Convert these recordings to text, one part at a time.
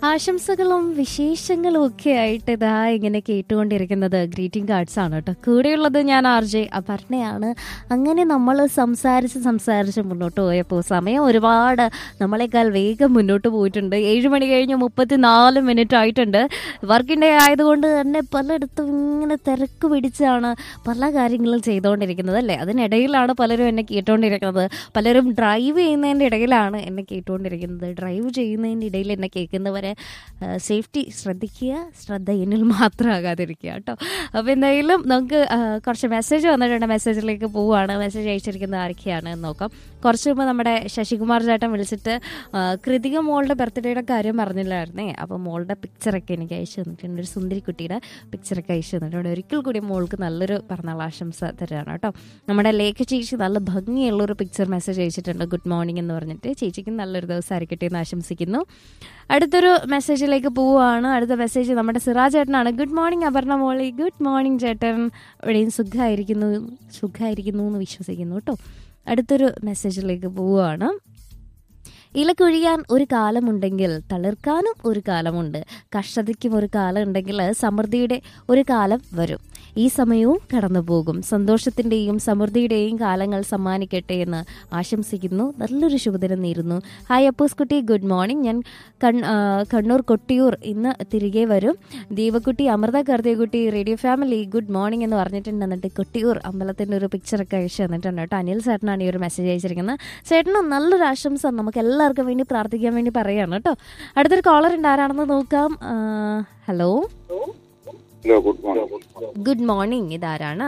ആശംസകളും വിശേഷങ്ങളും ഒക്കെ ആയിട്ട് ഇതാ ഇങ്ങനെ കേട്ടുകൊണ്ടിരിക്കുന്നത് ഗ്രീറ്റിംഗ് കാർഡ്സ് ആണ് കേട്ടോ കൂടെയുള്ളത് ഞാൻ ആർ ജെ അപർണയാണ് അങ്ങനെ നമ്മൾ സംസാരിച്ച് സംസാരിച്ച് മുന്നോട്ട് പോയപ്പോൾ സമയം ഒരുപാട് നമ്മളെക്കാൾ വേഗം മുന്നോട്ട് പോയിട്ടുണ്ട് ഏഴ് മണി കഴിഞ്ഞ് മുപ്പത്തിനാല് മിനിറ്റ് ആയിട്ടുണ്ട് വർക്കിംഗ് ഡേ ആയതുകൊണ്ട് തന്നെ പലയിടത്തും ഇങ്ങനെ തിരക്ക് പിടിച്ചാണ് പല കാര്യങ്ങളും ചെയ്തുകൊണ്ടിരിക്കുന്നത് അല്ലേ അതിനിടയിലാണ് പലരും എന്നെ കേട്ടുകൊണ്ടിരിക്കുന്നത് പലരും ഡ്രൈവ് ചെയ്യുന്നതിൻ്റെ ഇടയിലാണ് എന്നെ കേട്ടുകൊണ്ടിരിക്കുന്നത് ഡ്രൈവ് ചെയ്യുന്നതിൻ്റെ ഇടയിൽ എന്നെ കേൾക്കുന്നവരെ സേഫ്റ്റി ശ്രദ്ധിക്കുക ശ്രദ്ധ എന്നിൽ മാത്രമാകാതിരിക്കുക കേട്ടോ അപ്പോൾ എന്തായാലും നമുക്ക് ആ, കുറച്ച് മെസ്സേജ് വന്നിട്ടുണ്ട് മെസ്സേജിലേക്ക് പോവുകയാണ് മെസ്സേജ് അയച്ചിരിക്കുന്നത് ആരൊക്കെയാണ് എന്ന് നോക്കാം കുറച്ച് മുമ്പ് നമ്മുടെ ശശികുമാർ ചേട്ടൻ വിളിച്ചിട്ട് ആ, കൃതിക മോളുടെ ബർത്ത്ഡേയുടെ കാര്യം പറഞ്ഞില്ലായിരുന്നേ അപ്പോൾ മോളുടെ പിക്ചറൊക്കെ എനിക്ക് അയച്ചു തന്നിട്ടുണ്ട് ഒരു സുന്ദരി കുട്ടിയുടെ പിക്ചറൊക്കെ അയച്ചു തന്നിട്ടുണ്ട് ഒരിക്കൽ കൂടി മോൾക്ക് നല്ലൊരു പിറന്നാൾ ആശംസ തരാണ് കേട്ടോ നമ്മുടെ ലേഖ ചേച്ചി നല്ല ഭംഗിയുള്ള ഒരു പിക്ചർ മെസ്സേജ് അയച്ചിട്ടുണ്ട് ഗുഡ് മോർണിംഗ് എന്ന് പറഞ്ഞിട്ട് ചേച്ചിക്ക് നല്ലൊരു ദിവസം ആയിരിക്കട്ടെ എന്ന് ആശംസിക്കുന്നു അടുത്തൊരു മെസ്സേജിലേക്ക് പോവുകയാണ് അടുത്ത മെസ്സേജ് നമ്മുടെ സിറാജ് ചേട്ടനാണ് ഗുഡ് മോർണിംഗ് അപർണ മോളി ഗുഡ് മോർണിംഗ് ചേട്ടൻ ഇവിടെയും സുഖമായിരിക്കുന്നു സുഖമായിരിക്കുന്നു എന്ന് വിശ്വസിക്കുന്നു കേട്ടോ അടുത്തൊരു മെസ്സേജിലേക്ക് പോവുകയാണ് ഇലക്കൊഴിയാൻ ഒരു കാലമുണ്ടെങ്കിൽ തളിർക്കാനും ഒരു കാലമുണ്ട് കഷ്ടതയ്ക്കും ഒരു കാലം ഉണ്ടെങ്കിൽ സമൃദ്ധിയുടെ ഒരു കാലം വരും ഈ സമയവും കടന്നു പോകും സന്തോഷത്തിന്റെയും സമൃദ്ധിയുടെയും കാലങ്ങൾ സമ്മാനിക്കട്ടെ എന്ന് ആശംസിക്കുന്നു നല്ലൊരു ശുഭദിനം നേരുന്നു ഹായ് അപ്പൂസ് കുട്ടി ഗുഡ് മോർണിംഗ് ഞാൻ കൺ ആ, കണ്ണൂർ കൊട്ടിയൂർ ഇന്ന് തിരികെ വരും ദീപക്കുട്ടി അമൃത കർദിയക്കുട്ടി റേഡിയോ ഫാമിലി ഗുഡ് മോർണിംഗ് എന്ന് പറഞ്ഞിട്ടുണ്ട് എന്നിട്ട് കൊട്ടിയൂർ അമ്പലത്തിന്റെ ഒരു പിക്ചറൊക്കെ അയച്ചു തന്നിട്ടുണ്ട് കേട്ടോ അനിൽ ചേട്ടനാണ് ഈ ഒരു മെസ്സേജ് അയച്ചിരിക്കുന്നത് ചേട്ടന് നല്ലൊരു ആശംസ നമുക്ക് എല്ലാവർക്കും വേണ്ടി പ്രാർത്ഥിക്കാൻ വേണ്ടി പറയാണ് കേട്ടോ അടുത്തൊരു കോളർ ഉണ്ട് ആരാണെന്ന് നോക്കാം ആ, hello hello good morning good morning ഇതാരാണ്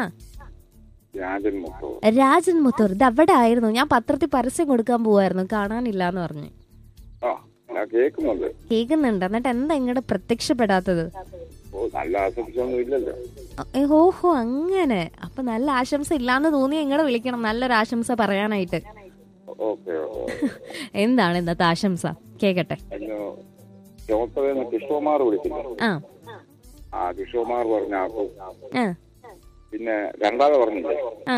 രാജൻ മുത്തോ രാജൻ മുത്തൂർ ഇത് അവിടെ ആയിരുന്നു ഞാൻ പത്രത്തിൽ പരസ്യം കൊടുക്കാൻ പോവായിരുന്നു കാണാനില്ല എന്ന് പറഞ്ഞു ആ ഞാൻ കേൾക്കുന്നുണ്ട് കേൾക്കുന്നുണ്ട് എന്നിട്ട് എന്താ ഇങ്ങോട്ട് പ്രത്യക്ഷപ്പെടാത്തത് ഓ നല്ല ആശംസയൊന്നും ഇല്ലല്ലോ ഏ, ഓഹോ അങ്ങനെ അപ്പൊ നല്ല ആശംസ ഇല്ലാന്ന് തോന്നി ഇങ്ങോട്ട് വിളിക്കണം നല്ലൊരു ആശംസ പറയാനായിട്ട് ഓക്കെ ഓക്കെ എന്താണ് ഇന്നത്തെ ആശംസ കേക്കട്ടെ അന്ന് ചുമത്തതെന്ന് കിഷോമാർ വിളിച്ചില്ല ആ ആ കിഷോമാർ പറഞ്ഞ ആക്കും ആ പിന്നെ രണ്ടാമത് പറഞ്ഞില്ലേ ആ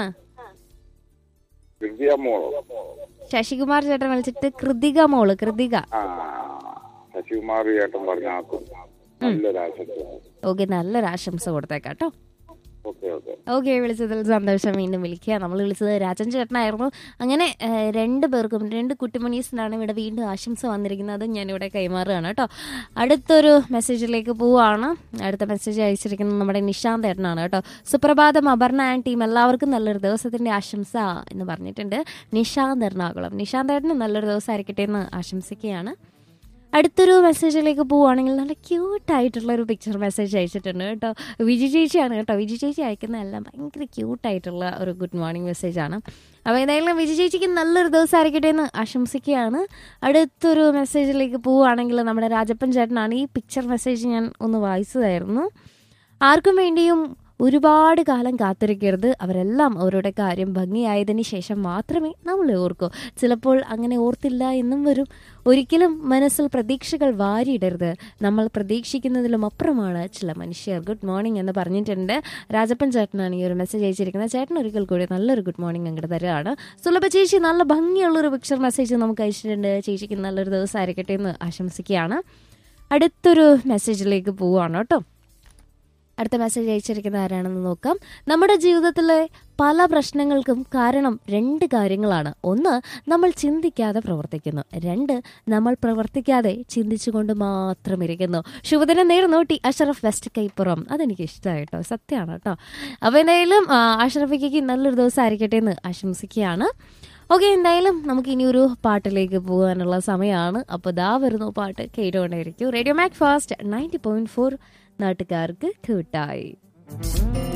വിദ്യ മോളോ ശശികുമാർ ചേട്ടൻ വിളിച്ചിട്ട് കൃതിക മോള് കൃതിക ആ ശശികുമാർ ചേട്ടൻ പറഞ്ഞ ആക്കും നല്ലൊരു ആശംസ ഓക്കെ നല്ലൊരു ആശംസ കൊടുത്തേക്കാം കേട്ടോ ഓക്കെ ഓക്കെ ഓക്കെ വിളിച്ചതിൽ സന്തോഷം വീണ്ടും വിളിക്കുക നമ്മൾ വിളിച്ചത് രാജൻ ചേട്ടനായിരുന്നു അങ്ങനെ ഏഹ്, രണ്ട് പേർക്കും രണ്ട് കുട്ടിമണീസിനാണ് ഇവിടെ വീണ്ടും ആശംസ വന്നിരിക്കുന്നത് ഞാനിവിടെ കൈമാറുകയാണ് കേട്ടോ അടുത്തൊരു മെസ്സേജിലേക്ക് പോവുകയാണ് അടുത്ത മെസ്സേജ് അയച്ചിരിക്കുന്നത് നമ്മുടെ നിശാന്ത് ഏട്ടനാണ് കേട്ടോ സുപ്രഭാതം അപർണ ആൻഡ് ടീം എല്ലാവർക്കും നല്ലൊരു ദിവസത്തിന്റെ ആശംസ എന്ന് പറഞ്ഞിട്ടുണ്ട് നിശാന്ത് എറണാകുളം നിശാന്ത് ഏട്ടന് നല്ലൊരു ദിവസം ആയിരിക്കട്ടെ എന്ന് ആശംസിക്കുകയാണ് അടുത്തൊരു മെസ്സേജിലേക്ക് പോവുകയാണെങ്കിൽ നല്ല ക്യൂട്ടായിട്ടുള്ള ഒരു പിക്ചർ മെസ്സേജ് അയച്ചിട്ടുണ്ട് കേട്ടോ വിജി ചേച്ചിയാണ് കേട്ടോ വിജി ചേച്ചി അയക്കുന്നതെല്ലാം ഭയങ്കര ക്യൂട്ടായിട്ടുള്ള ഒരു ഗുഡ് മോർണിംഗ് മെസ്സേജാണ് അപ്പോൾ ഏതായാലും വിജി ചേച്ചിക്ക് നല്ലൊരു ദിവസം ആയിരിക്കട്ടെ എന്ന് ആശംസിക്കുകയാണ് അടുത്തൊരു മെസ്സേജിലേക്ക് പോവുകയാണെങ്കിൽ നമ്മുടെ രാജപ്പൻ ചേട്ടനാണ് ഈ പിക്ചർ മെസ്സേജ് ഞാൻ ഒന്ന് വായിച്ചതായിരുന്നു ആർക്കും വേണ്ടിയും ഒരുപാട് കാലം കാത്തിരിക്കരുത് അവരെല്ലാം അവരുടെ കാര്യം ഭംഗിയായതിനു ശേഷം മാത്രമേ നമ്മൾ ഓർക്കൂ ചിലപ്പോൾ അങ്ങനെ ഓർത്തില്ല എന്നും വരും ഒരിക്കലും മനസ്സിൽ പ്രതീക്ഷകൾ വാരിയിടരുത് നമ്മൾ പ്രതീക്ഷിക്കുന്നതിലും അപ്പുറമാണ് ചില മനുഷ്യർ ഗുഡ് മോർണിംഗ് എന്ന് പറഞ്ഞിട്ടുണ്ട് രാജപ്പൻ ചേട്ടനാണ് ഈ ഒരു മെസ്സേജ് അയച്ചിരിക്കുന്നത് ചേട്ടൻ ഒരിക്കൽ കൂടി നല്ലൊരു ഗുഡ് മോർണിംഗ് അങ്ങോട്ട് തരുകയാണ് സുലഭ ചേച്ചി നല്ല ഭംഗിയുള്ള ഒരു പിക്ചർ മെസ്സേജ് നമുക്ക് അയച്ചിട്ടുണ്ട് ചേച്ചിക്ക് നല്ലൊരു ദിവസം ആയിരിക്കട്ടെ എന്ന് ആശംസിക്കുകയാണ് അടുത്തൊരു മെസ്സേജിലേക്ക് പോവുകയാണ് കേട്ടോ അടുത്ത മെസ്സേജ് അയച്ചിരിക്കുന്ന ആരാണെന്ന് നോക്കാം നമ്മുടെ ജീവിതത്തിലെ പല പ്രശ്നങ്ങൾക്കും കാരണം രണ്ട് കാര്യങ്ങളാണ് ഒന്ന് നമ്മൾ ചിന്തിക്കാതെ പ്രവർത്തിക്കുന്നു രണ്ട് നമ്മൾ പ്രവർത്തിക്കാതെ ചിന്തിച്ചുകൊണ്ട് മാത്രം ഇരിക്കുന്നു ശുഭദിനം നേരുന്നു ടി അഷറഫ് വെസ്റ്റ് കൈപ്പുറം അതെനിക്ക് ഇഷ്ടമായി കേട്ടോ സത്യമാണ് കേട്ടോ അപ്പോൾ എന്തായാലും ആ, അഷറഫിക്ക് നല്ലൊരു ദിവസം ആയിരിക്കട്ടെ എന്ന് ആശംസിക്കുകയാണ് ഓക്കെ എന്തായാലും നമുക്ക് ഇനി ഒരു പാട്ടിലേക്ക് പോകാനുള്ള സമയമാണ് അപ്പോൾ ദാ വരുന്നു പാട്ട് കേട്ടുകൊണ്ടേയിരിക്കും radio Macfast ninety point four നാട്ടുകാർക്ക് കൂട്ടായി